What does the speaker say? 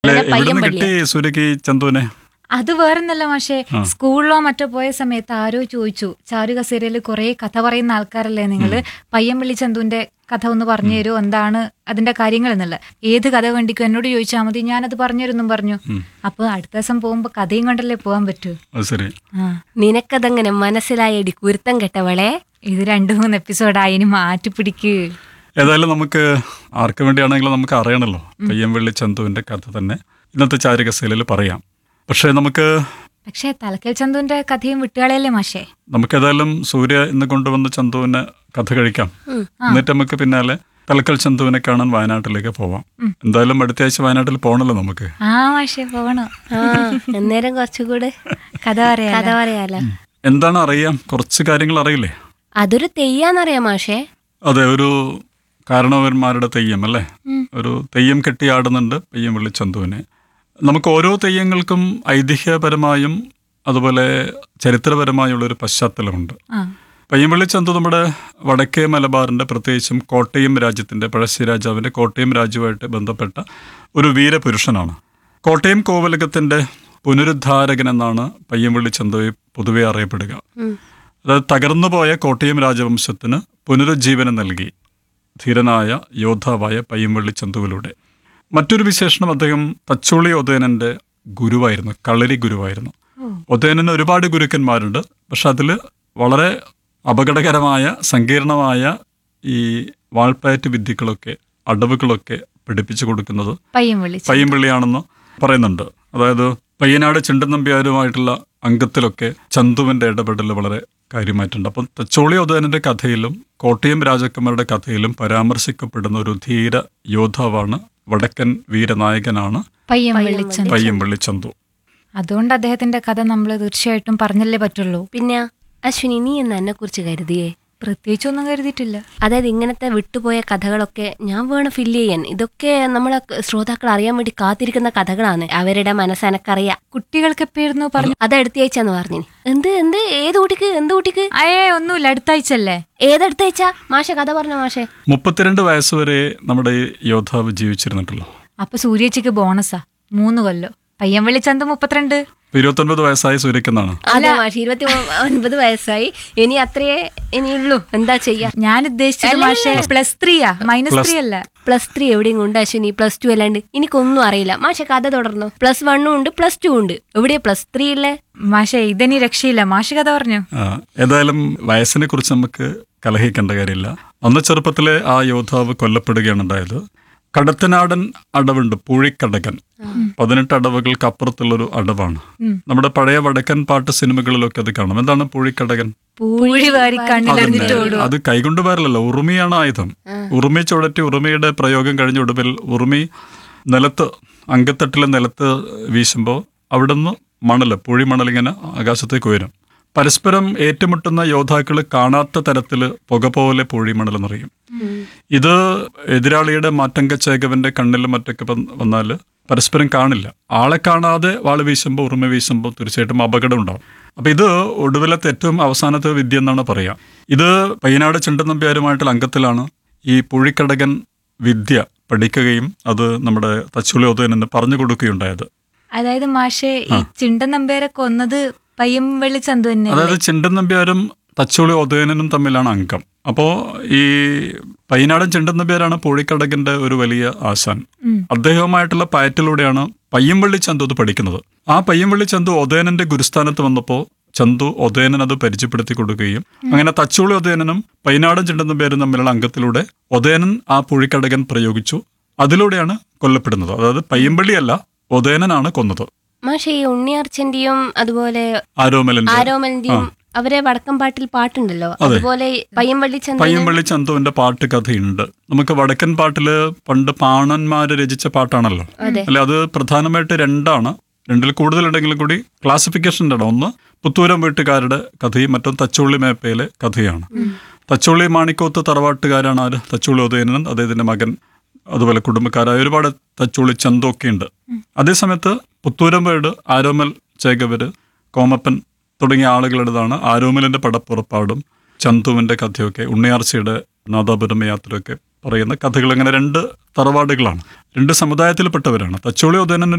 അല്ലെ ഇവിടെ എവിടുന്ന് പയ്യമ്പള്ളി കിട്ടി സൂര്യക്ക് ഈ ചന്തുവിനെ അത് വേറൊന്നല്ല മാഷെ സ്കൂളിലോ മറ്റോ പോയ സമയത്ത് ആരോ ചോദിച്ചു ചാരുക സീരിയല് കുറെ കഥ പറയുന്ന ആൾക്കാരല്ലേ നിങ്ങള് പയ്യമ്പള്ളി ചന്തുവിന്റെ കഥ ഒന്ന് പറഞ്ഞു തരുമോ എന്താണ് അതിന്റെ കാര്യങ്ങൾ എന്നുള്ള ഏത് കഥ വേണ്ടിക്കും എന്നോട് ചോദിച്ചാൽ മതി ഞാനത് പറഞ്ഞു തരുമെന്നും പറഞ്ഞു അപ്പൊ അടുത്ത ദിവസം പോകുമ്പോ കഥയും കൊണ്ടല്ലേ പോകാൻ പറ്റൂ അത് ശരി ആ നിനക്കതങ്ങനെ മനസ്സിലായടി കുരുത്തം കെട്ടവളെ ഇത് രണ്ടു മൂന്ന് എപ്പിസോഡായി ഇനി മാറ്റിപ്പിടിക്ക് ഏതായാലും നമുക്ക് ആർക്ക് വേണ്ടിയാണെങ്കിലും നമുക്ക് അറിയണമല്ലോ പയ്യൻവെള്ളി ചന്തുവിന്റെ കഥ തന്നെ ഇന്നത്തെ ചാരികശീലയിൽ പറയാം പക്ഷേ നമുക്ക് പക്ഷെ തലക്കൽ ചന്തുവിന്റെ കഥയും വിട്ടുകളയല്ലേ മാഷേ നമുക്ക് ഏതായാലും സൂര്യ ഇന്ന് കൊണ്ടുവന്ന ചന്തുവിനെ കഥ കഴിക്കാം എന്നിട്ട് നമുക്ക് പിന്നാലെ തലക്കൽ ചന്തുവിനെ കാണാൻ വയനാട്ടിലേക്ക് പോവാം എന്തായാലും അടുത്ത ആഴ്ച വയനാട്ടിൽ പോകണല്ലോ നമുക്ക് ആ മാഷേ പോകണോ ആ അന്നേരം കുറച്ചുകൂടെ കഥ പറയാ കഥ പറയാലോ എന്താണ് അറിയാം കുറച്ച് കാര്യങ്ങൾ അറിയില്ലേ അതൊരു തെയ്യാന്നറിയാം മാഷേ അതെ ഒരു കാരണവന്മാരുടെ തെയ്യം അല്ലേ ഒരു തെയ്യം കെട്ടിയാടുന്നുണ്ട് പയ്യൻവെള്ളി ചന്തുവിനെ നമുക്ക് ഓരോ തെയ്യങ്ങൾക്കും ഐതിഹ്യപരമായും അതുപോലെ ചരിത്രപരമായുള്ള ഒരു പശ്ചാത്തലമുണ്ട് ആ പയ്യമ്പള്ളി ചന്തു നമ്മുടെ വടക്കേ മലബാറിന്റെ പ്രത്യേകിച്ചും കോട്ടയം രാജ്യത്തിന്റെ പഴശ്ശി രാജാവിന്റെ കോട്ടയം രാജ്യവുമായിട്ട് ബന്ധപ്പെട്ട ഒരു വീരപുരുഷനാണ് കോട്ടയം കോവലകത്തിന്റെ പുനരുദ്ധാരകൻ എന്നാണ് പയ്യമ്പള്ളി ചന്തുവെ പൊതുവെ അറിയപ്പെടുക അതായത് തകർന്നുപോയ കോട്ടയം രാജവംശത്തിന് പുനരുജ്ജീവനം നൽകി ധീരനായ യോദ്ധാവായ പയ്യമ്പള്ളി ചന്തുവിലൂടെ മറ്റൊരു വിശേഷണം അദ്ദേഹം തച്ചോളി ഒതേനന്റെ ഗുരുവായിരുന്നു കളരി ഗുരുവായിരുന്നു ഒതേനന് ഒരുപാട് ഗുരുക്കന്മാരുണ്ട് പക്ഷെ അതിൽ വളരെ അപകടകരമായ സങ്കീർണമായ ഈ വാൾപ്പയറ്റ് വിദ്യകളൊക്കെ അടവുകളൊക്കെ പഠിപ്പിച്ചു കൊടുക്കുന്നത് പയ്യമ്പള്ളി പയ്യൻപിള്ളിയാണെന്ന് പറയുന്നുണ്ട് അതായത് പയ്യനാട് ചിണ്ടനമ്പ്യാരുമായിട്ടുള്ള അംഗത്തിലൊക്കെ ചന്തുവിന്റെ ഇടപെടൽ വളരെ കാര്യമായിട്ടുണ്ട് അപ്പം തച്ചോളി ഉദയനന്റെ കഥയിലും കോട്ടയം രാജാക്കന്മാരുടെ കഥയിലും പരാമർശിക്കപ്പെടുന്ന ഒരു ധീര യോദ്ധാവാണ് വടക്കൻ വീരനായകനാണ് പയ്യമ്പള്ളി ചന്തു പയ്യൻപിള്ളി ചന്തു അതുകൊണ്ട് അദ്ദേഹത്തിന്റെ കഥ നമ്മൾ തീർച്ചയായിട്ടും പറഞ്ഞല്ലേ പറ്റുള്ളൂ പിന്നെ അശ്വിനി നീ എന്ന് എന്നെ കുറിച്ച് കരുതിയേ പ്രത്യേകിച്ചൊന്നും കരുതിയിട്ടില്ല അതായത് ഇങ്ങനത്തെ വിട്ടുപോയ കഥകളൊക്കെ ഞാൻ വേണം ഫില്ല് ചെയ്യാൻ ഇതൊക്കെ നമ്മളെ ശ്രോതാക്കൾ അറിയാൻ വേണ്ടി കാത്തിരിക്കുന്ന കഥകളാണ് അവരുടെ മനസ്സെനക്കറിയാം കുട്ടികൾക്ക് എപ്പോയിരുന്നു പറഞ്ഞു അത് അടുത്തയച്ചാന്ന് പറഞ്ഞു എന്ത് എന്ത് ഏത് കുട്ടിക്ക് എന്ത് കുട്ടിക്ക് അയേ ഒന്നുമില്ല അടുത്ത ആഴ്ചല്ലേ ഏതടുത്തയച്ച മാഷ കഥ പറഞ്ഞ മാഷേ മുപ്പത്തിരണ്ട് വയസ്സ് വരെ നമ്മുടെ ഈ യോദ്ധാവ് ജീവിച്ചിരുന്നിട്ടുള്ളൂ അപ്പൊ സൂര്യച്ചിക്ക് ബോണസാ മൂന്ന് കൊല്ലോ പയ്യമ്പള്ളി ചന്ത മുപ്പത്തിരണ്ട് ഇപ്പൊ ഇരുപത്തൊൻപത് വയസ്സായി സൂര്യക്കെന്നാണ് അതെ മാഷ ഇരുപത്തി ഒൻപത് വയസ്സായി ഇനി അത്രയേ ഇനിയുള്ളൂ എന്താ ചെയ്യാ ഞാൻ ഉദ്ദേശിച്ചത് മാഷെ പ്ലസ് ത്രീയാ മൈനസ് ത്രീ അല്ല പ്ലസ് ത്രീ എവിടെയും കൊണ്ട് അശ്വിനി പ്ലസ് ടു അല്ലാണ്ട് എനിക്കൊന്നും അറിയില്ല മാഷ കഥ തുടർന്നു പ്ലസ് വണ്ണും ഉണ്ട് പ്ലസ് ടു ഉണ്ട് എവിടെയാ പ്ലസ് ത്രീ ഉള്ളേ മാഷെ ഇതെനി രക്ഷയില്ല മാഷ് കഥ പറഞ്ഞു ആ, ഏതായാലും വയസ്സിനെ കുറിച്ച് നമുക്ക് കലഹിക്കേണ്ട കാര്യമില്ല അന്ന് ചെറുപ്പത്തിലെ ആ യോദ്ധാവ് കൊല്ലപ്പെടുകയാണ് ഉണ്ടായത് കടത്തനാടൻ അടവുണ്ട് പൂഴിക്കടകൻ പതിനെട്ട് അടവുകൾക്ക് അപ്പുറത്തുള്ളൊരു അടവാണ് നമ്മുടെ പഴയ വടക്കൻ പാട്ട് സിനിമകളിലൊക്കെ അത് കാണാം എന്താണ് പൂഴിക്കടകൻ പൂഴി വാരി കണ്ണിലെറിഞ്ഞിട്ട് അതന്നെ. അത് കൈകൊണ്ട് വരലല്ലോ ഉറുമിയാണ് ആയുധം ഉറുമി ചുഴറ്റി ഉറുമിയുടെ പ്രയോഗം കഴിഞ്ഞ ഒടുവിൽ ഉറുമി നിലത്ത് അങ്കത്തട്ടിലെ നിലത്ത് വീശുമ്പോൾ അവിടുന്ന് മണല് പുഴി മണലിങ്ങനെ ആകാശത്തേക്ക് ഉയരും പരസ്പരം ഏറ്റുമുട്ടുന്ന യോദ്ധാക്കൾ കാണാത്ത തരത്തിൽ പുക പോലെ പുഴി മണൽ നിറയും ഇത് എതിരാളിയുടെ മാറ്റങ്ക ചേകവന്റെ കണ്ണിലും മറ്റൊക്കെ വന്നാൽ പരസ്പരം കാണില്ല ആളെ കാണാതെ വാള് വീശുമ്പോൾ ഉറുമ വീശുമ്പോൾ തീർച്ചയായിട്ടും അപകടം ഉണ്ടാവും അപ്പൊ ഇത് ഒടുവിലത്തെ ഏറ്റവും അവസാനത്തെ വിദ്യ എന്നാണ് പറയാ ഇത് പയ്യനാട് ചിണ്ടനമ്പ്യാരുമായിട്ടുള്ള അംഗത്തിലാണ് ഈ പുഴിക്കടകൻ വിദ്യ പഠിക്കുകയും അത് നമ്മുടെ തച്ചുളി ഉദയനന് പറഞ്ഞു കൊടുക്കുകയുണ്ടായത് അതായത് മാഷെ ഈ ചിണ്ട നമ്പേരെ കൊന്നത് പയ്യമ്പള്ളി ചന്തു തന്നെ അതായത് ചിണ്ടൻ നമ്പ്യാരും തച്ചോളി ഉദയനനും തമ്മിലാണ് അംഗം അപ്പോ ഈ പയ്യനാടൻ ചിണ്ടൻ നമ്പ്യാരാണ് പൂഴിക്കടകിന്റെ ഒരു വലിയ ആശാൻ അദ്ദേഹവുമായിട്ടുള്ള പയറ്റിലൂടെയാണ് പയ്യമ്പള്ളി ചന്തു അത് പഠിക്കുന്നത് ആ പയ്യമ്പള്ളി ചന്തു ഉദയനന്റെ ഗുരുസ്ഥാനത്ത് വന്നപ്പോ ചന്തു ഉദയനൻ അത് പരിചയപ്പെടുത്തി കൊടുക്കുകയും അങ്ങനെ തച്ചോളി ഉദയനനും പയ്യനാടൻ ചിണ്ടൻ നമ്പ്യാരും തമ്മിലുള്ള അംഗത്തിലൂടെ ഉദയനൻ ആ പൂഴിക്കടകൻ പ്രയോഗിച്ചു അതിലൂടെയാണ് കൊല്ലപ്പെടുന്നത് അതായത് പയ്യമ്പള്ളിയല്ല ഉദയനനാണ് കൊന്നത് മാഷ ഈ ഉണ്ണിയാർച്ചന്റെയും അതുപോലെ ആരോമലന്റെ ആരോമലിന്റെയും അവരെ വടക്കം പാട്ടിൽ പാട്ടുണ്ടല്ലോ അതുപോലെ പയ്യമ്പള്ളി ചന്ദ്രൻ പയ്യമ്പള്ളി ചന്തുവിന്റെ പാട്ട് കഥയുണ്ട് നമുക്ക് വടക്കൻ പാട്ടില് പണ്ട് പാണന്മാര് രചിച്ച പാട്ടാണല്ലോ അല്ലെ അത് പ്രധാനമായിട്ട് രണ്ടാണ് രണ്ടിൽ കൂടുതലുണ്ടെങ്കിലും കൂടി ക്ലാസിഫിക്കേഷൻ ഉണ്ട് ഒന്ന് പുത്തൂരം വീട്ടുകാരുടെ കഥയും മറ്റൊന്ന് തച്ചുള്ളി മേപ്പയിലെ കഥയാണ് തച്ചുള്ളി മാണിക്കോത്ത് തറവാട്ടുകാരാണ് ആര് തച്ചുള്ളി ഉദയനൻ അദ്ദേഹത്തിന്റെ മകൻ അതുപോലെ കുടുംബക്കാരായ ഒരുപാട് തച്ചുള്ളി ചന്തൊക്കെ ഉണ്ട് അതേസമയത്ത് പുത്തൂരം വീട് ആരോമൽ ചേകവര് കോമപ്പൻ തുടങ്ങിയ ആളുകളുടേതാണ് ആരോമലിന്റെ പടപ്പുറപ്പാടും ചന്തുവിന്റെ കഥയൊക്കെ ഉണ്ണിയാർച്ചയുടെ നാദാപുരം യാത്രയൊക്കെ പറയുന്ന കഥകൾ അങ്ങനെ രണ്ട് തറവാടുകളാണ് രണ്ട് സമുദായത്തിൽപ്പെട്ടവരാണ് തച്ചോളി ഉദയനൻ